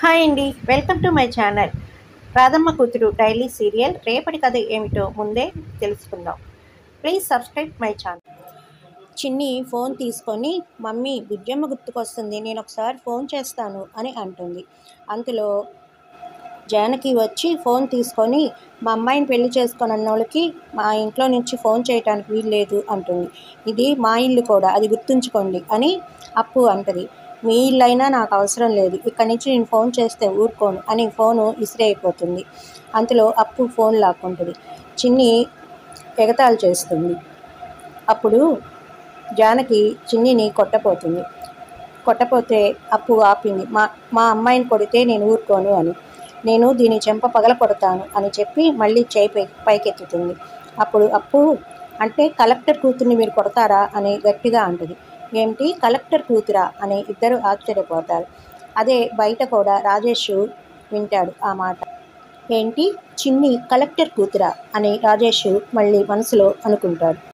hi అండి welcome to my channel Radhamma Kuthuru daily serial రేపటి కథ ఏమిటో ముందే తెలుసుకుందాం please subscribe my channel Chinni phone తీసుకొని మమ్మీ బుజ్జమ్మ గుర్తుకొస్తుంది నేను ఒకసారి ఫోన్ చేస్తాను అని అంటుంది అంతలో జానకి వచ్చి ఫోన్ తీసుకొని మా అమ్మాయిని పెళ్లి చేసుకొని అన్నోళ్ళకి మా ఇంట్లో నుంచి ఫోన్ చేయడానికి వీలు లేదు అంటుంది ఇది మా ఇల్లు కూడా అది గుర్తుంచుకోండి అని అప్పు అంటది మీ ఇల్లు అయినా నాకు అవసరం లేదు ఇక్కడి నుంచి నేను ఫోన్ చేస్తే ఊరుకోను అని ఫోను ఇసిరైపోతుంది అంతలో అప్పు ఫోన్ లాక్కుంటుంది చిన్ని ఎగతాళి చేస్తుంది అప్పుడు జానకి చిన్నిని కొట్టపోతుంది కొట్టపోతే అప్పు ఆపింది మా మా అమ్మాయిని కొడితే నేను ఊరుకోను అని నేను దీని చెంప పగల కొడతాను అని చెప్పి మళ్ళీ చేయి పై పైకెత్తుతుంది అప్పుడు అప్పు అంటే కలెక్టర్ కూతుర్ని మీరు కొడతారా అని గట్టిగా అంటుంది ఏమిటి కలెక్టర్ కూతురా అని ఇద్దరు ఆశ్చర్యపోతారు అదే బయట కూడా రాజేష్ వింటాడు ఆ మాట ఏంటి చిన్ని కలెక్టర్ కూతురా అని రాజేష్ మళ్ళీ మనసులో అనుకుంటాడు